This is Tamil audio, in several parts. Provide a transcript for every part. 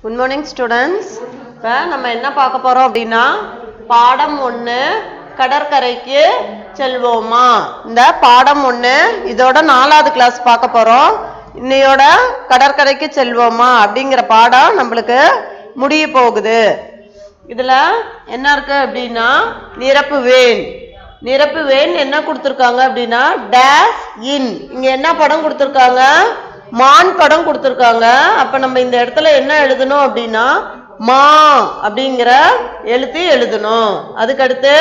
குட் மார்னிங் ஸ்டூடெண்ட்ஸ் இப்போ நம்ம என்ன பார்க்க போறோம் அப்படின்னா பாடம் ஒன்று கடற்கரைக்கு செல்வோமா இந்த பாடம் ஒன்று இதோட நாலாவது கிளாஸ் பார்க்க போறோம் இன்னையோட கடற்கரைக்கு செல்வோமா அப்படிங்கிற பாடம் நம்மளுக்கு முடிய போகுது இதுல என்ன இருக்கு அப்படின்னா நிரப்புவேன் நிரப்புவேன் என்ன கொடுத்துருக்காங்க அப்படின்னா டேஸ் இன் இங்க என்ன படம் கொடுத்துருக்காங்க மான் படம் கொடுத்துருக்காங்க அப்ப நம்ம இந்த இடத்துல என்ன எழுதணும் அப்படின்னா மா அப்படிங்கிற எழுத்து எழுதணும் அதுக்கு அடுத்து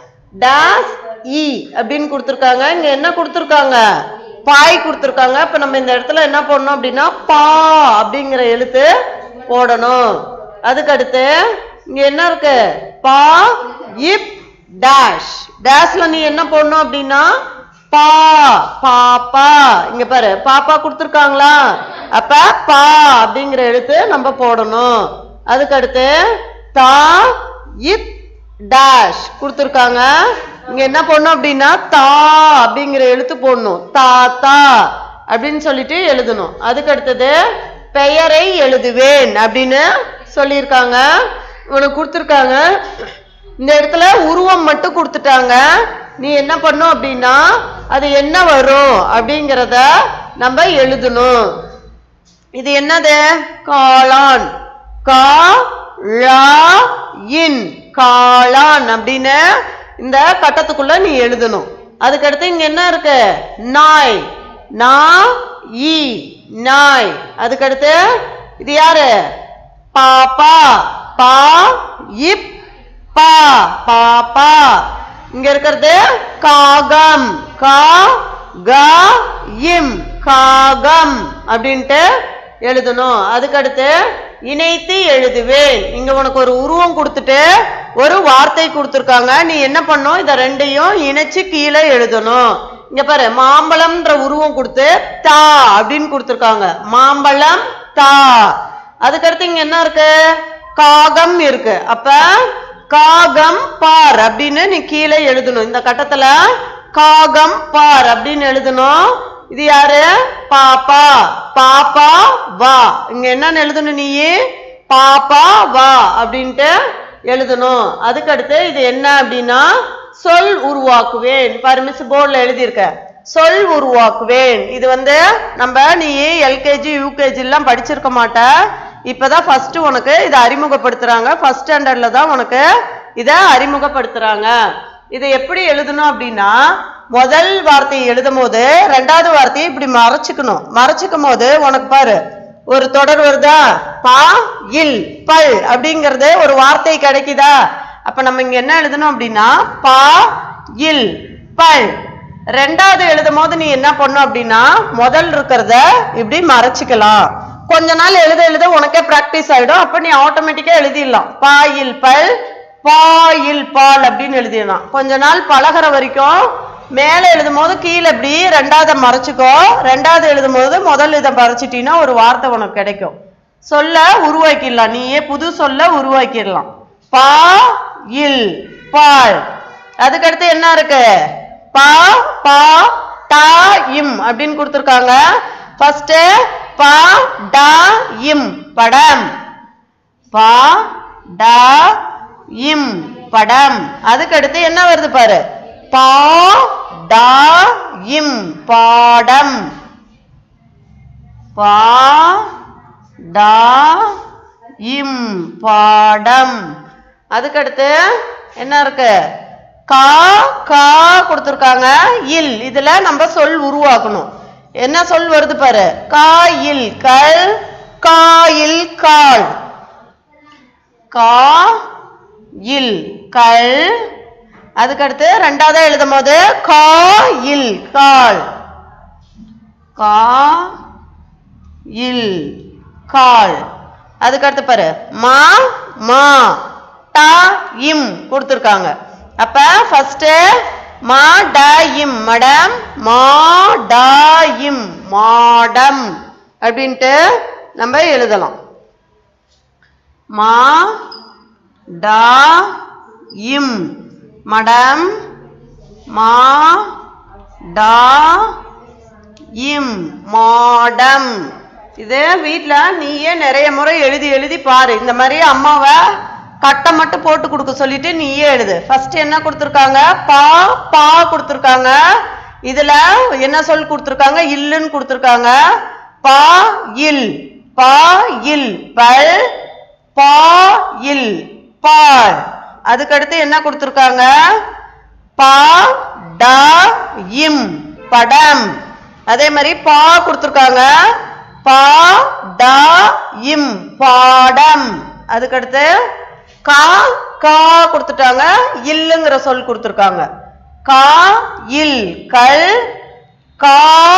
டேஸ் இ அப்படின்னு கொடுத்துருக்காங்க இங்க என்ன கொடுத்துருக்காங்க பாய் கொடுத்துருக்காங்க அப்ப நம்ம இந்த இடத்துல என்ன பண்ணணும் அப்படின்னா பா அப்படிங்கிற எழுத்து போடணும் அதுக்கு அடுத்து இங்க என்ன இருக்கு பா இப் டேஷ் டேஷ்ல நீ என்ன போடணும் அப்படின்னா பா பாப்பா இங்க பாரு பாப்பா கொடுத்துருக்காங்களா அப்ப பா அப்படிங்கிற எழுத்து நம்ம போடணும் அதுக்கு அடுத்து தா இப் டேஷ் கொடுத்துருக்காங்க இங்க என்ன போடணும் அப்படின்னா தா அப்படிங்கிற எழுத்து போடணும் தாத்தா அப்படின்னு சொல்லிட்டு எழுதணும் அதுக்கு அடுத்தது பெயரை எழுதுவேன் அப்படின்னு சொல்லியிருக்காங்க உனக்கு கொடுத்துருக்காங்க இந்த இடத்துல உருவம் மட்டும் கொடுத்துட்டாங்க நீ என்ன பண்ணும் அப்படின்னா அது என்ன வரும் அப்படிங்கிறத நம்ம எழுதணும் இது என்னது காளான் கா லா இன் காளான் அப்படின்னு இந்த கட்டத்துக்குள்ள நீ எழுதணும் அதுக்கடுத்து இங்க என்ன இருக்கு நாய் நா ஈ நாய் அதுக்கடுத்து இது யாரு பாப்பா பா இப் பா பாப்பா இங்க இருக்கிறது காகம் கா கா இம் காகம் அப்படின்ட்டு எழுதணும் அதுக்கடுத்து இணைத்து எழுதுவேன் இங்க உனக்கு ஒரு உருவம் கொடுத்துட்டு ஒரு வார்த்தை கொடுத்துருக்காங்க நீ என்ன பண்ணும் இத ரெண்டையும் இணைச்சு கீழே எழுதணும் இங்க பாரு மாம்பழம்ன்ற உருவம் கொடுத்து தா அப்படின்னு கொடுத்துருக்காங்க மாம்பழம் தா அதுக்கடுத்து இங்க என்ன இருக்கு காகம் இருக்கு அப்ப காகம் பார் அப்படின்னு நீ கீழே எழுதணும் இந்த கட்டத்துல காகம் பார் அப்படின்னு எழுதணும் இது யாரு பாப்பா பாப்பா வா இங்க என்னன்னு எழுதணும் நீ பாப்பா வா அப்படின்ட்டு எழுதணும் அதுக்கடுத்து இது என்ன அப்படின்னா சொல் உருவாக்குவேன் பாரு மிஸ் போர்டில் எழுதியிருக்க சொல் உருவாக்குவேன் இது வந்து நம்ம நீ எல்கேஜி யூகேஜி எல்லாம் படிச்சிருக்க மாட்ட இப்பதான் ஃபர்ஸ்ட் உனக்கு இதை அறிமுகப்படுத்துறாங்க ஃபர்ஸ்ட் ஸ்டாண்டர்ட்ல தான் உனக்கு இதை அறிமுகப்படுத்துறாங்க இதை எப்படி எழுதணும் அப்படின்னா முதல் வார்த்தையை எழுதும் போது ரெண்டாவது வார்த்தையை இப்படி மறைச்சுக்கணும் மறைச்சுக்கும் போது உனக்கு பாரு ஒரு தொடர் வருதா பா இல் பல் அப்படிங்கறது ஒரு வார்த்தை கிடைக்குதா அப்ப நம்ம இங்க என்ன எழுதணும் அப்படின்னா பா இல் பல் ரெண்டாவது எழுதும் போது நீ என்ன பண்ணும் அப்படின்னா முதல் இருக்கிறத இப்படி மறைச்சிக்கலாம் கொஞ்ச நாள் எழுத எழுத உனக்கே பிராக்டிஸ் ஆயிடும் அப்ப நீ ஆட்டோமேட்டிக்கா எழுதிடலாம் பாயில் பல் பாயில் பால் அப்படின்னு எழுதிடலாம் கொஞ்ச நாள் பழகிற வரைக்கும் மேல எழுதும் போது கீழே இப்படி ரெண்டாவது மறைச்சுக்கோ ரெண்டாவது எழுதும் போது முதல் இதை மறைச்சிட்டீங்கன்னா ஒரு வார்த்தை உனக்கு கிடைக்கும் சொல்ல உருவாக்கிடலாம் நீயே புது சொல்ல உருவாக்கிடலாம் பா இல் பால் அதுக்கடுத்து என்ன இருக்கு பா பா டா இம் அப்படின்னு கொடுத்துருக்காங்க ஃபர்ஸ்ட் பா டா இம் படம் பா டா இம் படம் அதுக்கடுத்து என்ன வருது பாரு பா டா இம் பாடம் பா டா இம் பாடம் அதுக்கடுத்து என்ன இருக்கு கா கா கொடுத்துருக்காங்க இல் இதுல நம்ம சொல் உருவாக்கணும் என்ன சொல் வருது பாரு காயில் கல் காயில் கால் கா இல் கல் அதுக்கடுத்து ரெண்டாவதா எழுதும் போது கா இல் கால் கா இல் கால் அதுக்கடுத்து பாரு மா மா டா இம் கொடுத்துருக்காங்க அப்ப ஃபர்ஸ்ட் மா டா இம் மடம் மா டா இம் மாடம் அப்படின்ட்டு நம்ம எழுதலாம் மா டா இம் மடம் மா டா இம் மாடம் இதே வீட்ல நீயே நிறைய முறை எழுதி எழுதி பாரு இந்த மாதிரி அம்மாவை கட்டை மட்டும் போட்டு கொடுக்க சொல்லிட்டு நீயே எழுது ஃபர்ஸ்ட் என்ன கொடுத்துருக்காங்க பா பா கொடுத்துருக்காங்க இதுல என்ன சொல் கொடுத்துருக்காங்க இல்லுன்னு கொடுத்துருக்காங்க பா இல் பா இல் பல் பா இல் பால் அதுக்கடுத்து என்ன கொடுத்துருக்காங்க பா டா இம் படம் அதே மாதிரி பா கொடுத்துருக்காங்க பா டா இம் பாடம் அதுக்கடுத்து கா கா கொடுத்துட்டாங்க இல்லுங்கிற சொல் கொடுத்துருக்காங்க கா இல் கல் கா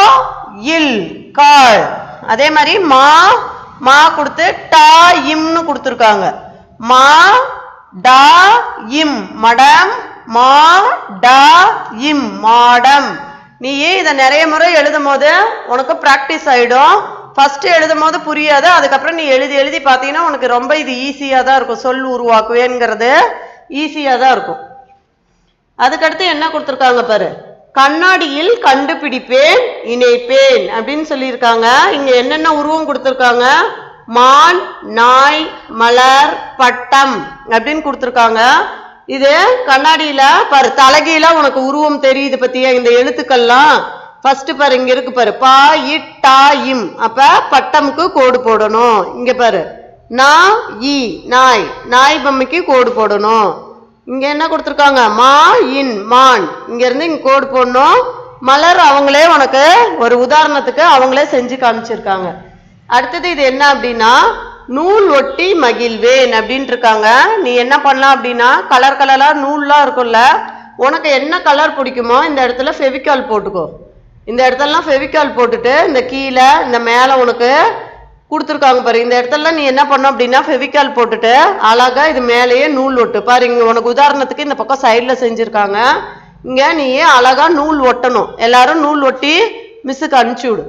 இல் கால் அதே மாதிரி மா மா கொடுத்து டா இம்னு கொடுத்துருக்காங்க மா டா இம் மடம் மா டா இம் மாடம் நீயே இதை நிறைய முறை எழுதும் போது உனக்கு ப்ராக்டிஸ் ஆயிடும் ஃபர்ஸ்ட் எழுதும் போது புரியாது அதுக்கப்புறம் நீ எழுதி எழுதி பார்த்தீங்கன்னா உனக்கு ரொம்ப இது ஈஸியாக தான் இருக்கும் சொல் உருவாக்குவேங்கிறது ஈஸியாக தான் இருக்கும் அதுக்கடுத்து என்ன கொடுத்துருக்காங்க பாரு கண்ணாடியில் கண்டுபிடிப்பேன் இணைப்பேன் அப்படின்னு சொல்லியிருக்காங்க இங்க என்னென்ன உருவம் கொடுத்துருக்காங்க மான் நாய் மலர் பட்டம் அப்படின்னு கொடுத்துருக்காங்க இது கண்ணாடியில பாரு தலகையில உனக்கு உருவம் தெரியுது பத்தியா இந்த எழுத்துக்கள்லாம் ஃபர்ஸ்ட் பாரு இங்க இருக்கு பாரு பா இட் டா இம் அப்ப பட்டம்க்கு கோடு போடணும் இங்க பாரு நா இ நாய் நாய் பொம்மைக்கு கோடு போடணும் இங்க என்ன கொடுத்துருக்காங்க மா இன் மான் இங்க இருந்து இங்க கோடு போடணும் மலர் அவங்களே உனக்கு ஒரு உதாரணத்துக்கு அவங்களே செஞ்சு காமிச்சிருக்காங்க அடுத்தது இது என்ன அப்படின்னா நூல் ஒட்டி மகிழ்வேன் அப்படின்ட்டு இருக்காங்க நீ என்ன பண்ணலாம் அப்படின்னா கலர் கலரா நூல்லாம் இருக்கும்ல உனக்கு என்ன கலர் பிடிக்குமோ இந்த இடத்துல ஃபெவிகால் போட்டுக்கோ இந்த இடத்துலலாம் ஃபெவிகால் போட்டுட்டு இந்த கீழே இந்த மேலே உனக்கு கொடுத்துருக்காங்க பாரு இந்த இடத்துல நீ என்ன பண்ண அப்படின்னா ஃபெவிகால் போட்டுட்டு அழகா இது மேலேயே நூல் ஒட்டு பாரு இங்க உனக்கு உதாரணத்துக்கு இந்த பக்கம் சைடில் செஞ்சிருக்காங்க இங்க நீ அழகா நூல் ஒட்டணும் எல்லாரும் நூல் ஒட்டி மிஸ்ஸுக்கு அனுப்பிச்சு விடு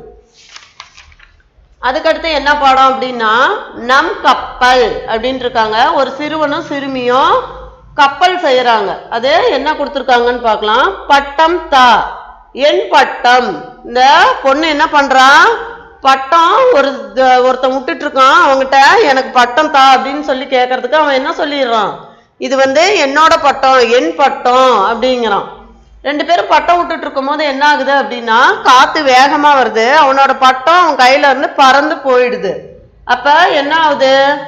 அதுக்கடுத்து என்ன பாடம் அப்படின்னா நம் கப்பல் அப்படின்ட்டு இருக்காங்க ஒரு சிறுவனும் சிறுமியும் கப்பல் செய்யறாங்க அது என்ன கொடுத்துருக்காங்கன்னு பார்க்கலாம் பட்டம் தா என் பட்டம் இந்த பொண்ணு என்ன பண்றான் பட்டம் ஒரு த- ஒருத்தன் விட்டுட்டு இருக்கான் அவன்கிட்ட எனக்கு பட்டம் தா அப்படின்னு சொல்லி கேட்கறதுக்கு அவன் என்ன சொல்லிடுறான் இது வந்து என்னோட பட்டம் என் பட்டம் அப்படிங்கிறான் ரெண்டு பேரும் பட்டம் விட்டுட்டு இருக்கும்போது என்ன ஆகுது அப்படின்னா காத்து வேகமா வருது அவனோட பட்டம் அவன் கையில இருந்து பறந்து போயிடுது அப்ப என்ன ஆகுது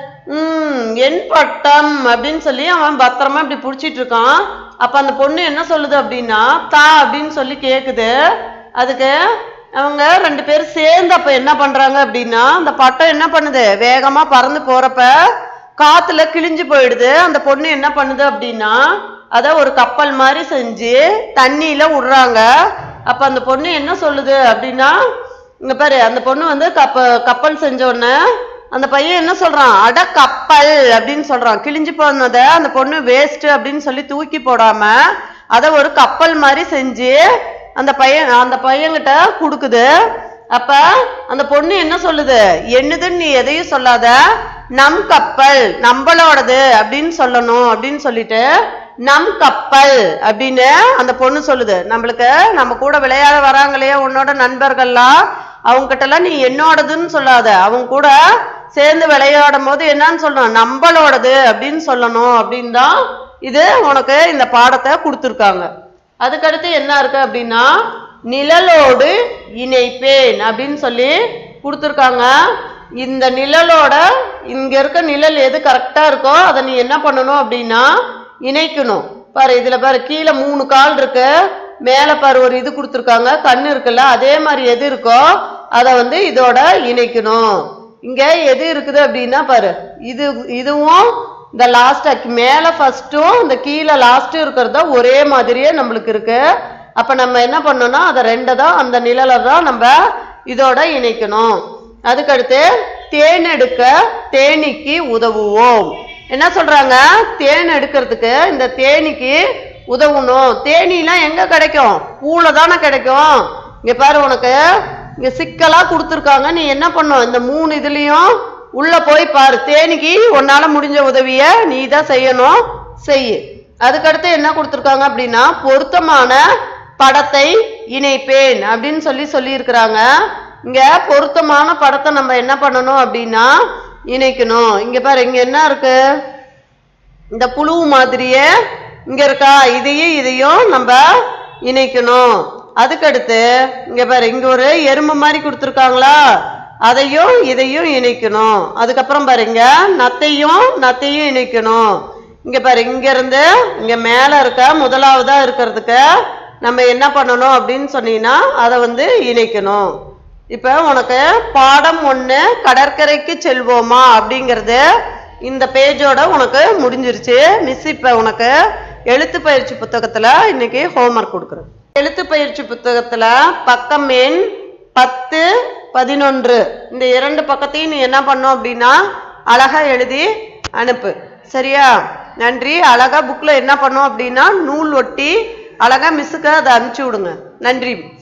உம் என் பட்டம் அப்படின்னு சொல்லி அவன் பத்திரமா இப்படி புடிச்சிட்டு இருக்கான் அப்ப அந்த பொண்ணு என்ன சொல்லுது அப்படின்னா தா அப்படின்னு சொல்லி கேக்குது அதுக்கு அவங்க ரெண்டு பேரும் சேர்ந்து அப்ப என்ன பண்றாங்க அப்படின்னா அந்த பட்டம் என்ன பண்ணுது வேகமா பறந்து போறப்ப காத்துல கிழிஞ்சு போயிடுது அந்த பொண்ணு என்ன பண்ணுது அப்படின்னா அத ஒரு கப்பல் மாதிரி செஞ்சு தண்ணியில விடுறாங்க அப்ப அந்த பொண்ணு என்ன சொல்லுது அப்படின்னா இங்க பாரு அந்த பொண்ணு வந்து கப்ப கப்பல் செஞ்ச உடனே அந்த பையன் என்ன சொல்றான் அட கப்பல் அப்படின்னு சொல்றான் கிழிஞ்சு போனத அந்த பொண்ணு வேஸ்ட் அப்படின்னு சொல்லி தூக்கி போடாம அத ஒரு கப்பல் மாதிரி செஞ்சு அந்த பையன் அந்த பையன்கிட்ட கொடுக்குது அப்ப அந்த பொண்ணு என்ன சொல்லுது என்னதுன்னு நீ எதையும் சொல்லாத நம் கப்பல் நம்மளோடது அப்படின்னு சொல்லணும் அப்படின்னு சொல்லிட்டு நம் கப்பல் அப்படின்னு அந்த பொண்ணு சொல்லுது நம்மளுக்கு நம்ம கூட விளையாட வராங்களே உன்னோட நண்பர்கள்லாம் அவங்க கிட்ட எல்லாம் நீ என்னோடதுன்னு சொல்லாத அவங்க கூட சேர்ந்து விளையாடும் போது என்னன்னு சொல்லணும் நம்மளோடது அப்படின்னு சொல்லணும் அப்படின்னு தான் இது உனக்கு இந்த பாடத்தை கொடுத்துருக்காங்க அதுக்கடுத்து என்ன இருக்கு அப்படின்னா நிழலோடு இணைப்பேன் அப்படின்னு சொல்லி கொடுத்துருக்காங்க இந்த நிழலோட இங்க இருக்க நிழல் எது கரெக்டா இருக்கோ அதை நீ என்ன பண்ணணும் அப்படின்னா இணைக்கணும் பாரு இதுல பாரு கீழே மூணு கால் இருக்கு மேல பாரு ஒரு இது கொடுத்துருக்காங்க கண்ணு இருக்குல்ல அதே மாதிரி எது இருக்கோ அதை வந்து இதோட இணைக்கணும் இங்க எது இருக்குது அப்படின்னா பாரு இது இதுவும் இந்த லாஸ்ட் மேல ஃபர்ஸ்ட்டும் இந்த கீழே லாஸ்ட்டும் இருக்கிறது ஒரே மாதிரியே நம்மளுக்கு இருக்கு அப்ப நம்ம என்ன பண்ணோம்னா அதை ரெண்டை தான் அந்த நிழலை தான் நம்ம இதோட இணைக்கணும் அதுக்கடுத்து தேன் எடுக்க தேனீக்கு உதவுவோம் என்ன சொல்றாங்க தேன் எடுக்கிறதுக்கு இந்த தேனீக்கு உதவணும் தேனீலாம் எங்க கிடைக்கும் பூல தானே கிடைக்கும் இங்க பாரு உனக்கு இங்க சிக்கலா கொடுத்துருக்காங்க நீ என்ன பண்ணும் இந்த மூணு இதுலயும் உள்ள போய் பாரு தேனிக்கு உன்னால முடிஞ்ச உதவிய நீ தான் செய்யணும் செய்யு அதுக்கடுத்து என்ன கொடுத்துருக்காங்க அப்படின்னா பொருத்தமான படத்தை இணைப்பேன் அப்படின்னு சொல்லி சொல்லியிருக்கிறாங்க இங்க பொருத்தமான படத்தை நம்ம என்ன பண்ணணும் அப்படின்னா இணைக்கணும் இங்க பாரு இங்க என்ன இருக்கு இந்த புழு மாதிரியே இங்க இருக்கா இதையும் இதையும் நம்ம இணைக்கணும் அதுக்கடுத்து இங்க பாரு இங்க ஒரு எறும்பு மாதிரி கொடுத்துருக்காங்களா அதையும் இதையும் இணைக்கணும் அதுக்கப்புறம் பாருங்க நத்தையும் நத்தையும் இணைக்கணும் இங்க பாரு இங்க இருந்து இங்க மேல இருக்க முதலாவதா இருக்கிறதுக்கு நம்ம என்ன பண்ணணும் அப்படின்னு சொன்னீங்கன்னா அதை வந்து இணைக்கணும் இப்ப உனக்கு பாடம் ஒண்ணு கடற்கரைக்கு செல்வோமா அப்படிங்கிறது இந்த பேஜோட உனக்கு முடிஞ்சிருச்சு மிஸ் இப்ப உனக்கு எழுத்து பயிற்சி புத்தகத்துல இன்னைக்கு ஹோம்ஒர்க் கொடுக்குறேன் எழுத்து பயிற்சி புத்தகத்துல பக்கம் எண் பத்து பதினொன்று இந்த இரண்டு பக்கத்தையும் நீ என்ன பண்ணும் அப்படின்னா அழகா எழுதி அனுப்பு சரியா நன்றி அழகா புக்ல என்ன பண்ணும் அப்படின்னா நூல் ஒட்டி அழகா மிஸ்ஸுக்கு அதை அனுப்பிச்சு விடுங்க நன்றி